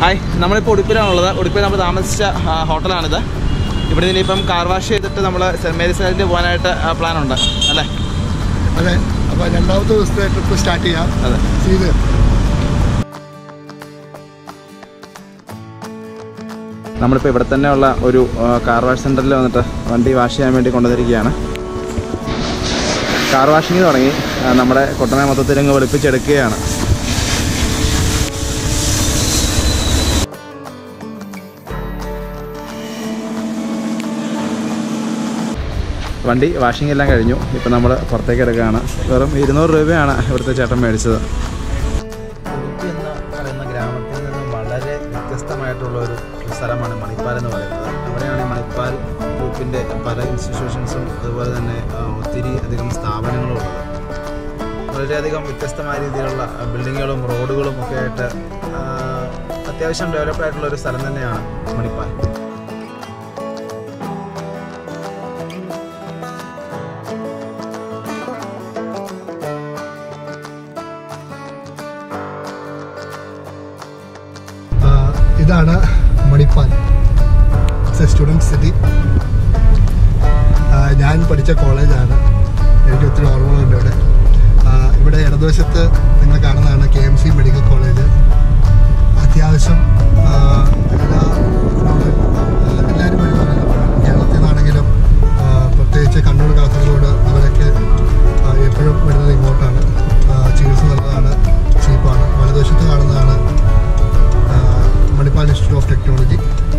hi നമ്മളിപ്പോൾ ഉടുപ്പിലാണുള്ളത് ഉടുപ്പിൽ നമ്മൾ താമസിച്ച ആ, ഹോട്ടലാണിത് ഇവിടെ നിന്ന് ഇപ്പം കാർ വാഷ് ചെയ്തിട്ട് നമ്മൾ സെൻറ്റ് മേരീസ് ഐലൻഡ് പോകാനായിട്ട് പ്ലാൻ ഉണ്ട് അല്ലേ അതെ അപ്പോൾ രണ്ടാമത്തെ ദിവസത്തെ ട്രിപ്പ് സ്റ്റാർട്ട് ചെയ്യാം അതെ ചെയ്ത് നമ്മളിപ്പോൾ ഇവിടെ തന്നെയുള്ള ഒരു ആ, കാർ വാഷ് സെൻറ്ററിൽ വന്നിട്ട് വണ്ടി വാഷ് ചെയ്യാൻ വേണ്ടി കൊണ്ടുവന്നിരിക്കുകയാണ് കാർ വാഷിങ് തുടങ്ങി ആ, നമ്മുടെ കൊട്ടനെ മൊത്തത്തിൽ അങ്ങ് വെളുപ്പിച്ചെടുക്കുകയാണ് വണ്ടി വാഷിംഗ് എല്ലാം കഴിഞ്ഞു ഇപ്പം നമ്മൾ പുറത്തേക്ക് എടുക്കുകയാണ് വെറും ഇരുന്നൂറ് രൂപയാണ് ഇവിടുത്തെ ചേട്ടൻ മേടിച്ചത് ഉടുപ്പി എന്ന് പറയുന്ന ഗ്രാമത്തിൽ നിന്നും വളരെ വ്യത്യസ്തമായിട്ടുള്ള ഒരു സ്ഥലമാണ് മണിപ്പാൽ എന്ന് പറയുന്നത് അവിടെയാണ് മണിപ്പാൽ ഗ്രൂപ്പിൻ്റെ പല ഇൻസ്റ്റിറ്റ്യൂഷൻസും അതുപോലെ തന്നെ ആ, ഒത്തിരി അധികം സ്ഥാപനങ്ങളും ഉള്ളത് വളരെയധികം വ്യത്യസ്തമായ രീതിയിലുള്ള ബിൽഡിങ്ങുകളും റോഡുകളും ഒക്കെ ആയിട്ട് ആ, അത്യാവശ്യം ഡെവലപ്ഡ് ആയിട്ടുള്ള ഒരു സ്ഥലം തന്നെയാണ് മണിപ്പാൽ ആ, ഇതാണ് Manipal it's a student city ഞാൻ പഠിച്ച കോളേജാണ് എനിക്ക് ഒത്തിരി ഓർമ്മകളുണ്ട് ഇവിടെ ആ, ഇവിടെ ഇടതുവശത്ത് നിങ്ങൾ കാണുന്നതാണ് K M C medical college അത്യാവശ്യം ആ, എല്ലാ ഇതിനോട്, ആ, എല്ലാവരും വരുന്നവരാണ് കേരളത്തിൽ നിന്നാണെങ്കിലും ആ, പ്രത്യേകിച്ച് കണ്ണൂർ കാസർഗോഡ് അവരൊക്കെ ആ, എപ്പോഴും വരുന്നത് ഇങ്ങോട്ടാണ് ആ, ചികിത്സ നല്ലതാണ് ചീപ്പാണ് വലതുവശത്ത് കാണുന്നതാണ് ആ, മണിപ്പാൽ ഇൻസ്റ്റിറ്റ്യൂട്ട് ഓഫ് ടെക്നോളജി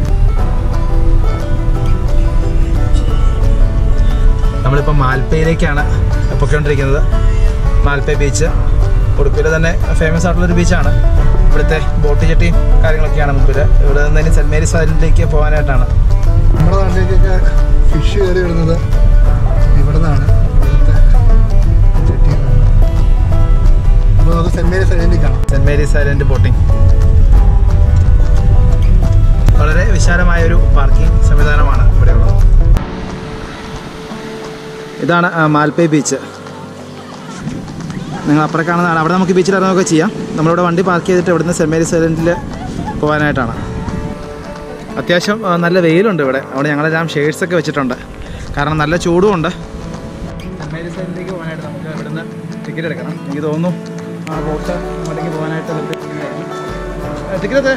നമ്മളിപ്പോൾ മാൽപ്പയിലേക്കാണ് പൊയ്ക്കൊണ്ടിരിക്കുന്നത് മാൽപ്പ ബീച്ച് ഉടുപ്പിയിലെ തന്നെ ഫേമസ് ആയിട്ടുള്ളൊരു ബീച്ചാണ് ഇവിടുത്തെ ബോട്ട് ജെട്ടിയും കാര്യങ്ങളൊക്കെയാണ് മുമ്പിൽ ഇവിടെ നിന്ന് ഇനി സെൻറ്റ് മേരീസ് ഐലൻഡിലേക്ക് പോകാനായിട്ടാണ് നമ്മുടെ നാട്ടിലേക്കൊക്കെ ഫിഷ് കയറി വരുന്നത് ഇവിടെ നിന്നാണ് ഇവിടുത്തെ ചെട്ടിയിൽ നിന്ന് അപ്പോൾ നമുക്ക് സെൻറ്റ് മേരീസ് ഐലൻഡിൽ കാണാം സെൻറ്റ് മേരീസ് ഐലൻഡ് ബോട്ടിംഗ് വളരെ വിശാലമായ ഒരു പാർക്കിംഗ് സംവിധാനമാണ് ഇവിടെയുള്ളത് ഇതാണ് ആ, മാൽപ്പേ ബീച്ച് നിങ്ങൾ അപ്പുറം കാണുന്നതാണ് അവിടെ നമുക്ക് ബീച്ചിൽ ഇറങ്ങുകയൊക്കെ ചെയ്യാം നമ്മളിവിടെ വണ്ടി പാർക്ക് ചെയ്തിട്ട് ഇവിടുന്ന് സെൻറ്റ് മേരീസ് ഐലൻഡിൽ പോകാനായിട്ടാണ് അത്യാവശ്യം ആ, നല്ല വെയിലുണ്ട് ഇവിടെ അവിടെ ഞങ്ങളെല്ലാം ഷെയ്ഡ്സ് ഒക്കെ വെച്ചിട്ടുണ്ട് കാരണം നല്ല ചൂടുമുണ്ട് സെൻറ്റ് മേരീസ് ഐലൻഡിലേക്ക് പോകാനായിട്ട് നമുക്ക് ഇവിടുന്ന് ടിക്കറ്റ് എടുക്കണം എനിക്ക് തോന്നുന്നു ആ ബോട്ട് അങ്ങോട്ടേക്ക് പോകാനായിട്ട് ടിക്കറ്റ് എത്ര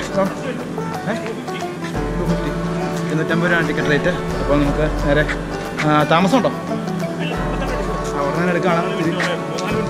ടു ഫിഫ്റ്റി ഇരുന്നൂറ്റമ്പത് രൂപയാണ് ടിക്കറ്റ് റേറ്റ് അപ്പോൾ നമുക്ക് നേരെ ആ, താമസമുണ്ടോ ആ, ഉടനെ തന്നെ എടുക്കുകയാണ്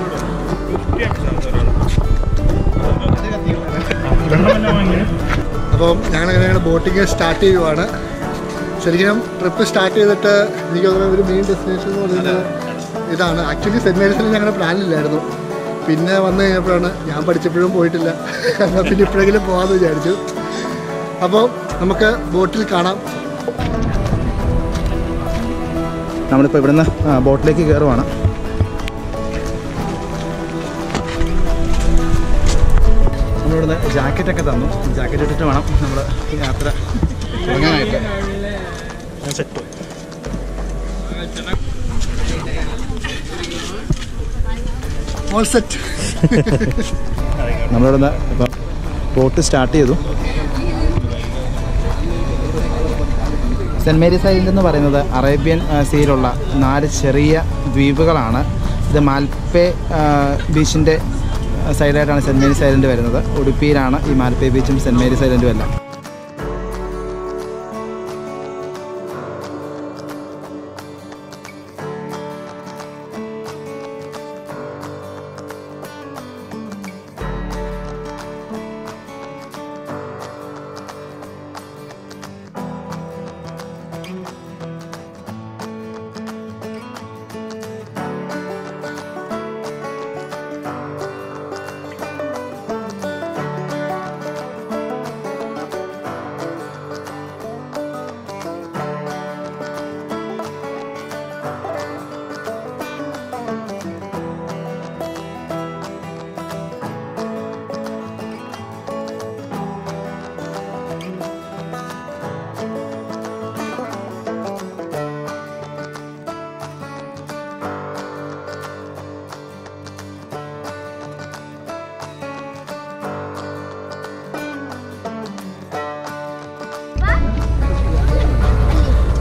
അപ്പോൾ ഞങ്ങളങ്ങനെ ബോട്ടിങ് സ്റ്റാർട്ട് ചെയ്യുവാണ് ശരിക്കും ട്രിപ്പ് സ്റ്റാർട്ട് ചെയ്തിട്ട് എനിക്ക് തോന്നുന്നത് ഒരു മെയിൻ ഡെസ്റ്റിനേഷൻ എന്ന് പറയുന്നത് ഇതാണ് ആക്ച്വലി സെൻറ്റ് മേരീസിൽ ഞങ്ങളുടെ പ്ലാനില്ലായിരുന്നു പിന്നെ വന്നു കഴിഞ്ഞപ്പോഴാണ് ഞാൻ പഠിച്ചപ്പോഴും പോയിട്ടില്ല എന്നാൽ പിന്നെ ഇപ്പോഴെങ്കിലും പോകാമെന്ന് വിചാരിച്ചു അപ്പോൾ നമുക്ക് ബോട്ടിൽ കാണാം നമ്മളിപ്പോൾ ഇവിടുന്ന് ആ, ബോട്ടിലേക്ക് കയറുവാണ് നമ്മളിവിടുന്ന് ജാക്കറ്റൊക്കെ തന്നു ജാക്കറ്റ് ഇട്ടിട്ട് വേണം നമ്മൾ യാത്ര തുടങ്ങാനായിട്ട് സെറ്റ് ഓൾ സെറ്റ് നമ്മളിവിടുന്ന് ഇപ്പം ബോട്ട് സ്റ്റാർട്ട് ചെയ്തു സെൻറ്റ് മേരീസ് ഐലൻഡ് എന്ന് പറയുന്നത് അറേബ്യൻ ആ, സീയിലുള്ള നാല് ചെറിയ ദ്വീപുകളാണ് ഇത് മാൽപ്പേ ആ, ബീച്ചിൻ്റെ സൈഡായിട്ടാണ് സെൻറ്റ് മേരീസ് ഐലൻഡ് വരുന്നത് ഉടുപ്പിയിലാണ് ഈ മാൽപ്പേ ബീച്ചും സെൻറ്റ് മേരീസ് ഐലൻഡും എല്ലാം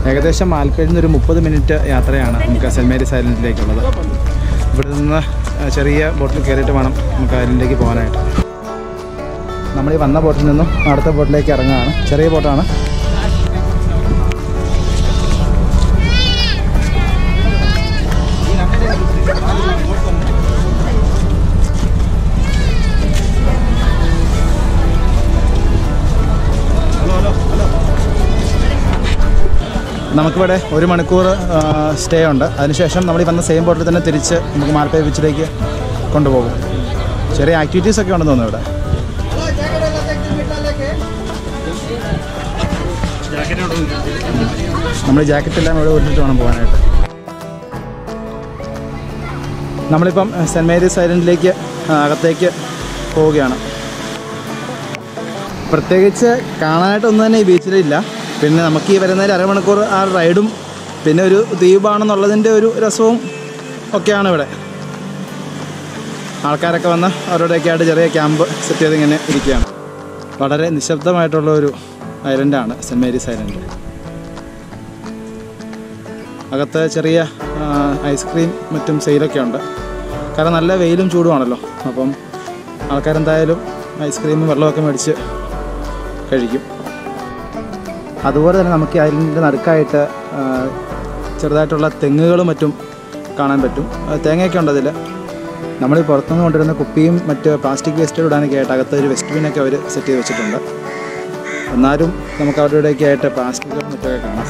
ഏകദേശം ആൽപ്പയിൽ നിന്ന് ഒരു മുപ്പത് മിനിറ്റ് യാത്രയാണ് നമുക്ക് സെൻറ്റ് മേരീസ് ഐലൻഡിലേക്കുള്ളത് ഇവിടെ നിന്ന് ചെറിയ ബോട്ടിൽ കയറിയിട്ട് വേണം നമുക്ക് ഐലൻഡിലേക്ക് പോകാനായിട്ട് നമ്മൾ ഈ വന്ന ബോട്ടിൽ നിന്നും അടുത്ത ബോട്ടിലേക്ക് ഇറങ്ങുകയാണ് ചെറിയ ബോട്ടാണ് നമുക്കിവിടെ ഒരു മണിക്കൂർ സ്റ്റേ ഉണ്ട് അതിനുശേഷം നമ്മൾ ഈ വന്ന സെയിം ബോട്ടിൽ തന്നെ തിരിച്ച് നമുക്ക് മാൽപ്പേ ബീച്ചിലേക്ക് കൊണ്ടുപോകും ചെറിയ ആക്ടിവിറ്റീസ് ഒക്കെ ഉണ്ടെന്ന് തോന്നുന്നു ഇവിടെ നമ്മൾ ജാക്കറ്റ് എല്ലാം ഇവിടെ വിട്ടിട്ട് വേണം പോകാനായിട്ട് നമ്മളിപ്പം സെൻറ്റ് മേരീസ് ഐലൻഡിലേക്ക് അകത്തേക്ക് പോവുകയാണ് പ്രത്യേകിച്ച് കാണാനായിട്ടൊന്നും തന്നെ ഈ ബീച്ചിലില്ല പിന്നെ നമുക്ക് ഈ വരുന്നതിൽ അരമണിക്കൂർ ആ റൈഡും പിന്നെ ഒരു ദ്വീപാണെന്നുള്ളതിൻ്റെ ഒരു രസവും ഒക്കെയാണ് ഇവിടെ ആൾക്കാരൊക്കെ വന്ന് അവരുടെയൊക്കെ ആയിട്ട് ചെറിയ ക്യാമ്പ് സെറ്റ് ചെയ്ത് ഇങ്ങനെ ഇരിക്കുകയാണ് വളരെ നിശബ്ദമായിട്ടുള്ള ഒരു ഐലൻഡാണ് സെൻറ്റ് മേരീസ് ഐലൻഡ് അകത്ത് ചെറിയ ആ, ഐസ്ക്രീം മറ്റും സെയിലൊക്കെ ഉണ്ട് കാരണം നല്ല വെയിലും ചൂടുമാണല്ലോ അപ്പം ആൾക്കാരെന്തായാലും ഐസ്ക്രീമും വെള്ളമൊക്കെ മേടിച്ച് കഴിക്കും അതുപോലെ തന്നെ നമുക്ക് അതിൻ്റെ നടുക്കായിട്ട് ആ, ചെറുതായിട്ടുള്ള തെങ്ങുകളും മറ്റും കാണാൻ പറ്റും ആ, തേങ്ങയൊക്കെ ഉണ്ട് അതിൽ നമ്മൾ ഈ പുറത്തുനിന്ന് കൊണ്ടുവരുന്ന കുപ്പിയും മറ്റ് പ്ലാസ്റ്റിക് വേസ്റ്റ് ഇടാനൊക്കെ ആയിട്ട് അകത്ത് ഒരു വെസ്റ്റ് ബിന്നൊക്കെ അവർ സെറ്റ് ചെയ്ത് വെച്ചിട്ടുണ്ട് എന്നാലും നമുക്ക് അവരുടെ ഇവിടെയൊക്കെ ആയിട്ട് പ്ലാസ്റ്റിക്കും മറ്റൊക്കെ കാണാം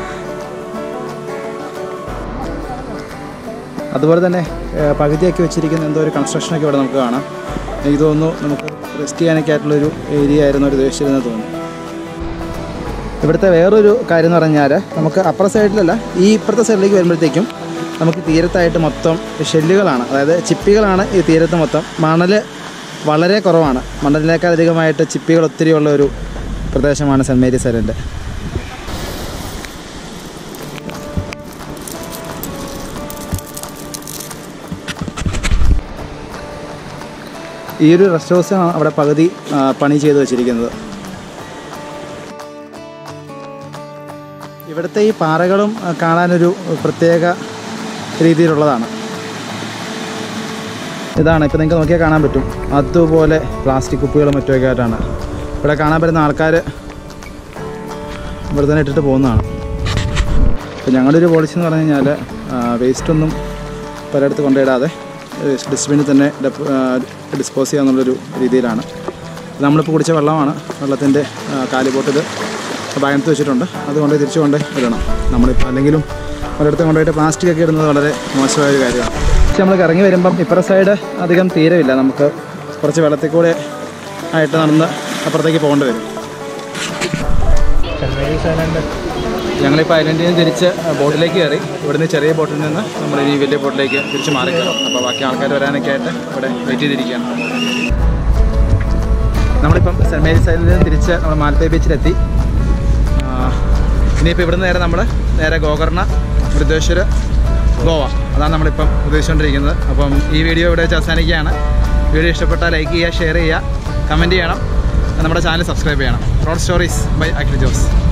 അതുപോലെ തന്നെ ഏഹ്, പകുതിയൊക്കെ വെച്ചിരിക്കുന്ന എന്തോ ഒരു കൺസ്ട്രക്ഷനൊക്കെ ഇവിടെ നമുക്ക് കാണാം എനിക്ക് തോന്നുന്നു നമുക്ക് റെസ്റ്റ് ചെയ്യാനൊക്കെ ആയിട്ടുള്ളൊരു ഏരിയ ആയിരുന്നു അവർ ഉദ്ദേശിച്ചിരുന്നത് തോന്നുന്നു ഇവിടുത്തെ വേറൊരു കാര്യം എന്ന് പറഞ്ഞാൽ നമുക്ക് അപ്പുറ സൈഡിലല്ല ഈ ഇപ്പുറത്തെ സൈഡിലേക്ക് വരുമ്പോഴത്തേക്കും നമുക്ക് തീരത്തായിട്ട് മൊത്തം ഷെല്ലുകളാണ് അതായത് ചിപ്പികളാണ് ഈ തീരത്ത് മൊത്തം മണൽ വളരെ കുറവാണ് മണലിനേക്കാൾ അധികമായിട്ട് ചിപ്പികൾ ഒത്തിരി ഉള്ള ഒരു പ്രദേശമാണ് സെൻറ്റ് മേരീസ് ഐലൻഡ് ഈ ഒരു റെസ്റ്റ് ഹൗസാണ് അവിടെ പകുതി ആ, പണി ചെയ്ത് വെച്ചിരിക്കുന്നത് ഇവിടുത്തെ ഈ പാറകളും ആ, കാണാനൊരു പ്രത്യേക രീതിയിലുള്ളതാണ് ഇതാണ് ഇപ്പോൾ നിങ്ങൾക്ക് നോക്കിയാൽ കാണാൻ പറ്റും അതുപോലെ പ്ലാസ്റ്റിക് കുപ്പികളും മറ്റുമൊക്കെ ആയിട്ടാണ് ഇവിടെ കാണാൻ പറ്റുന്ന ആൾക്കാർ ഇവിടെ തന്നെ ഇട്ടിട്ട് പോകുന്നതാണ് അപ്പോൾ ഞങ്ങളുടെ ഒരു പോളിസി എന്ന് പറഞ്ഞു കഴിഞ്ഞാൽ വേസ്റ്റൊന്നും പലയിടത്ത് കൊണ്ടിടാതെ ഡസ്റ്റ്ബിനിൽ തന്നെ ഡിസ്പോസ് ചെയ്യാന്നുള്ളൊരു രീതിയിലാണ് നമ്മളിപ്പോൾ കുടിച്ച വെള്ളമാണ് വെള്ളത്തിൻ്റെ കാലി ബോട്ടിൽ ബാഗത്ത് വെച്ചിട്ടുണ്ട് അതുകൊണ്ട് തിരിച്ചു കൊണ്ട് ഇടണം നമ്മളിപ്പോൾ അല്ലെങ്കിലും പലയിടത്തും കൊണ്ടുപോയിട്ട് പ്ലാസ്റ്റിക് ഒക്കെ ഇടുന്നത് വളരെ മോശമായ ഒരു കാര്യമാണ് പക്ഷെ നമ്മൾ ഇറങ്ങി വരുമ്പം ഇപ്പുറ സൈഡ് അധികം തീരമില്ല നമുക്ക് കുറച്ച് വെള്ളത്തിൽ കൂടെ ആയിട്ട് നടന്ന് അപ്പുറത്തേക്ക് പോകേണ്ടി വരും ഞങ്ങളിപ്പോൾ ഐലൻഡിൽ നിന്ന് തിരിച്ച് ബോട്ടിലേക്ക് കയറി ഇവിടുന്ന് ചെറിയ ബോട്ടിൽ നിന്ന് നമ്മൾ ഇനി വലിയ ബോട്ടിലേക്ക് തിരിച്ച് മാറി കയറും അപ്പോൾ ബാക്കി ആൾക്കാർ വരാനൊക്കെ ആയിട്ട് ഇവിടെ വെയിറ്റ് ചെയ്തിരിക്കുകയാണ് നമ്മളിപ്പം സെൻറ്റ് മേരീസ് ഐലൻഡിൽ നിന്ന് തിരിച്ച് നമ്മൾ മാലത്തേ ബീച്ചിലെത്തി ആ, ഇനിയിപ്പോൾ ഇവിടുന്ന് നേരെ നമ്മൾ നേരെ ഗോകർണ വൃദ്ധേശ്വർ ഗോവ അതാണ് നമ്മളിപ്പം ഉദ്ദേശിച്ചുകൊണ്ടിരിക്കുന്നത് അപ്പം ഈ വീഡിയോ ഇവിടെ വെച്ച് അവസാനിക്കുകയാണ് വീഡിയോ ഇഷ്ടപ്പെട്ടാൽ ലൈക്ക് ചെയ്യുക ഷെയർ ചെയ്യുക കമൻറ്റ് ചെയ്യണം നമ്മുടെ ചാനൽ സബ്സ്ക്രൈബ് ചെയ്യണം road stories by Akhil Jose